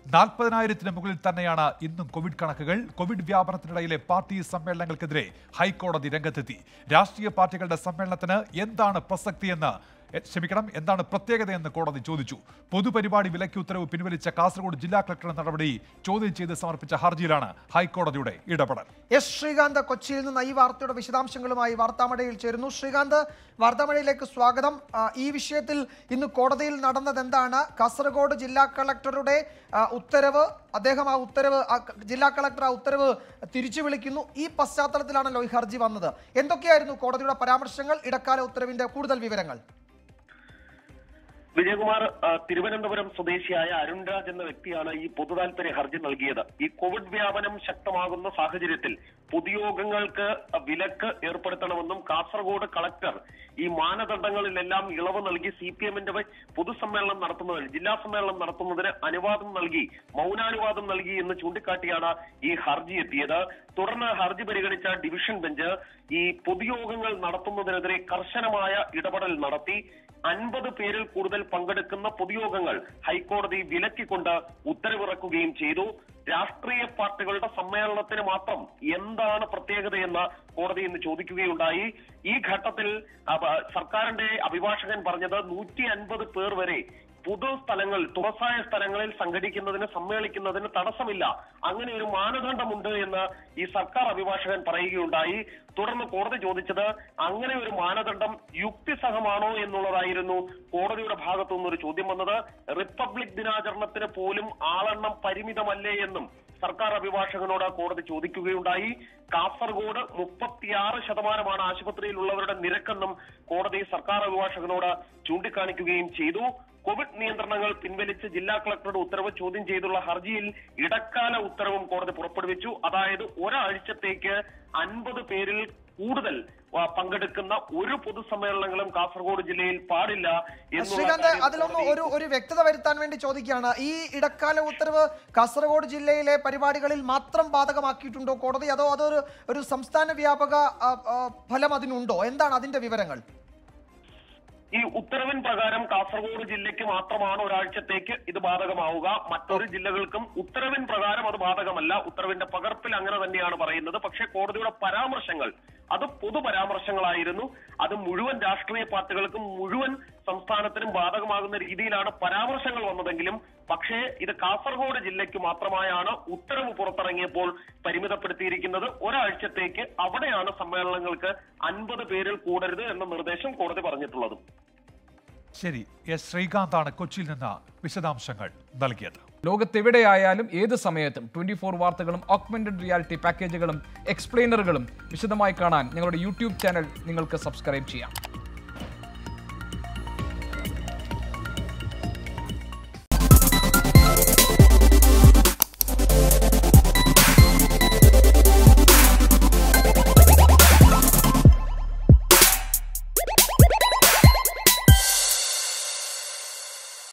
നാൽപ്പതിനായിരത്തിന് മുകളിൽ തന്നെയാണ് ഇന്നും കോവിഡ് കണക്കുകൾ കോവിഡ് വ്യാപനത്തിനിടയിലെ പാർട്ടി സമ്മേളനങ്ങൾക്കെതിരെ ഹൈക്കോടതി രംഗത്തെത്തി രാഷ്ട്രീയ പാർട്ടികളുടെ സമ്മേളനത്തിന് എന്താണ് പ്രസക്തിയെന്ന് എ, ക്ഷമിക്കണം എന്താണ് പ്രത്യേകതയെന്ന് കോടതി ചോദിച്ചു പൊതുപരിപാടി വിലക്കി ഉത്തരവ് പിൻവലിച്ച കാസർഗോഡ് ജില്ലാ കളക്ടറുടെ നടപടി ചോദ്യം ചെയ്ത് സമർപ്പിച്ച ഹർജിയിലാണ് ഹൈക്കോടതിയുടെ ഇടപെടൽ എസ് ശ്രീകാന്ത് കൊച്ചിയിൽ നിന്ന് ഈ വാർത്തയുടെ വിശദാംശങ്ങളുമായി വാർത്താമഴയിൽ ചേരുന്നു ശ്രീകാന്ത് വാർത്താമഴയിലേക്ക് സ്വാഗതം ആ, ഈ വിഷയത്തിൽ ഇന്ന് കോടതിയിൽ നടന്നത് എന്താണ് കാസർഗോഡ് ജില്ലാ കളക്ടറുടെ ആ, ഉത്തരവ് അദ്ദേഹം ആ ഉത്തരവ് ആ ക- ജില്ലാ കളക്ടർ ആ ഉത്തരവ് തിരിച്ചു വിളിക്കുന്നു ഈ പശ്ചാത്തലത്തിലാണല്ലോ ഈ ഹർജി വന്നത് എന്തൊക്കെയായിരുന്നു കോടതിയുടെ പരാമർശങ്ങൾ ഇടക്കാല ഉത്തരവിന്റെ കൂടുതൽ വിവരങ്ങൾ വിജയകുമാർ ആ, തിരുവനന്തപുരം സ്വദേശിയായ അരുൺ രാജ് എന്ന വ്യക്തിയാണ് ഈ പൊതുതാൽപര്യ ഹർജി നൽകിയത് ഈ കോവിഡ് വ്യാപനം ശക്തമാകുന്ന സാഹചര്യത്തിൽ പൊതുയോഗങ്ങൾക്ക് വിലക്ക് ഏർപ്പെടുത്തണമെന്നും കാസർഗോഡ് കളക്ടർ ഈ മാനദണ്ഡങ്ങളിലെല്ലാം ഇളവ് നൽകി സി പി എമ്മിന്റെ പൊതുസമ്മേളനം നടത്തുന്നതിന് ജില്ലാ സമ്മേളനം നടത്തുന്നതിന് അനുവാദം നൽകി മൗനാനുവാദം നൽകി എന്ന് ചൂണ്ടിക്കാട്ടിയാണ് ഈ ഹർജി എത്തിയത് തുടർന്ന് ഹർജി പരിഗണിച്ച ഡിവിഷൻ ബെഞ്ച് ഈ പൊതുയോഗങ്ങൾ നടത്തുന്നതിനെതിരെ കർശനമായ ഇടപെടൽ നടത്തി അൻപത് പേരിൽ കൂടുതൽ പങ്കെടുക്കുന്ന പൊതുയോഗങ്ങൾ ഹൈക്കോടതി വിലക്കിക്കൊണ്ട് ഉത്തരവിറക്കുകയും ചെയ്തു രാഷ്ട്രീയ പാർട്ടികളുടെ സമ്മേളനത്തിന് മാത്രം എന്താണ് പ്രത്യേകതയെന്ന് കോടതി ഇന്ന് ചോദിക്കുകയുണ്ടായി ഈ ഘട്ടത്തിൽ അപ- സർക്കാരിന്റെ അഭിഭാഷകൻ പറഞ്ഞത് നൂറ്റി അൻപത് പേർ വരെ പൊതു സ്ഥലങ്ങൾ തുറസായ സ്ഥലങ്ങളിൽ സംഘടിക്കുന്നതിന് സമ്മേളിക്കുന്നതിന് തടസ്സമില്ല അങ്ങനെ ഒരു മാനദണ്ഡമുണ്ട് എന്ന് ഈ സർക്കാർ അഭിഭാഷകൻ പറയുകയുണ്ടായി തുടർന്ന് കോടതി ചോദിച്ചത് അങ്ങനെ ഒരു മാനദണ്ഡം യുക്തിസഹമാണോ എന്നുള്ളതായിരുന്നു കോടതിയുടെ ഭാഗത്തു നിന്നൊരു ചോദ്യം വന്നത് റിപ്പബ്ലിക് ദിനാചരണത്തിന് പോലും ആളെണ്ണം പരിമിതമല്ലേ എന്നും സർക്കാർ അഭിഭാഷകനോട് കോടതി ചോദിക്കുകയുണ്ടായി കാസർഗോഡ് മുപ്പത്തിയാറ് ശതമാനമാണ് ആശുപത്രിയിലുള്ളവരുടെ നിരക്കെന്നും കോടതി സർക്കാർ അഭിഭാഷകനോട് ചൂണ്ടിക്കാണിക്കുകയും ചെയ്തു കോവിഡ് നിയന്ത്രണങ്ങൾ പിൻവലിച്ച് ജില്ലാ കളക്ടറുടെ ഉത്തരവ് ചോദ്യം ചെയ്തുള്ള ഹർജിയിൽ ഇടക്കാല ഉത്തരവും കോടതി പുറപ്പെടുവിച്ചു അതായത് ഒരാഴ്ചത്തേക്ക് അൻപത് പേരിൽ കൂടുതൽ ആ, പങ്കെടുക്കുന്ന ഒരു പൊതുസമ്മേളനങ്ങളും കാസർഗോഡ് ജില്ലയിൽ പാടില്ല എന്നുള്ള ശ്രീകാന്ത് കാര്യം അതിലൊന്ന് കോടതി ഒരു ഒരു വ്യക്തത വരുത്താൻ വേണ്ടി ചോദിക്കുകയാണ് ഈ ഇടക്കാല ഉത്തരവ് കാസർഗോഡ് ജില്ലയിലെ പരിപാടികളിൽ മാത്രം ബാധകമാക്കിയിട്ടുണ്ടോ കോടതി അതോ അതൊരു ഒരു സംസ്ഥാന വ്യാപക ആ, ആ, ഫലം അതിനുണ്ടോ എന്താണ് അതിന്റെ വിവരങ്ങൾ ഈ ഉത്തരവിൻ പ്രകാരം കാസർഗോഡ് ജില്ലയ്ക്ക് മാത്രമാണ് ഒരാഴ്ചത്തേക്ക് ഇത് ബാധകമാവുക മറ്റൊരു ജില്ലകൾക്കും ഉത്തരവിൻ പ്രകാരം അത് ബാധകമല്ല ഉത്തരവിന്റെ പകർപ്പിൽ അങ്ങനെ തന്നെയാണ് പറയുന്നത് പക്ഷേ കോടതിയുടെ പരാമർശങ്ങൾ അത് പൊതു പരാമർശങ്ങളായിരുന്നു അത് മുഴുവൻ രാഷ്ട്രീയ പാർട്ടികൾക്കും മുഴുവൻ സംസ്ഥാനത്തിനും ബാധകമാകുന്ന രീതിയിലാണ് പരാമർശങ്ങൾ വന്നതെങ്കിലും പക്ഷേ ഇത് കാസർഗോഡ് ജില്ലയ്ക്ക് മാത്രമായാണ് ഉത്തരവ് പുറത്തിറങ്ങിയപ്പോൾ പരിമിതപ്പെടുത്തിയിരിക്കുന്നത് ഒരാഴ്ചത്തേക്ക് അവിടെയാണ് സമ്മേളനങ്ങൾക്ക് അൻപത് പേരിൽ കൂടരുത് എന്ന നിർദ്ദേശം കോടതി പറഞ്ഞിട്ടുള്ളത് ശരി എസ് ശ്രീകാന്താണ് കൊച്ചിയിൽ നിന്ന് വിശദാംശങ്ങൾ നൽകിയത് ലോകത്തെവിടെയായാലും ഏത് സമയത്തും ട്വന്റി ഫോർ വാർത്തകളും ഓഗ്മെന്റഡ് റിയാലിറ്റി പാക്കേജുകളും എക്സ്പ്ലെയിനറുകളും വിശദമായി കാണാൻ ഞങ്ങളുടെ യൂട്യൂബ് ചാനൽ നിങ്ങൾക്ക് സബ്സ്ക്രൈബ് ചെയ്യാം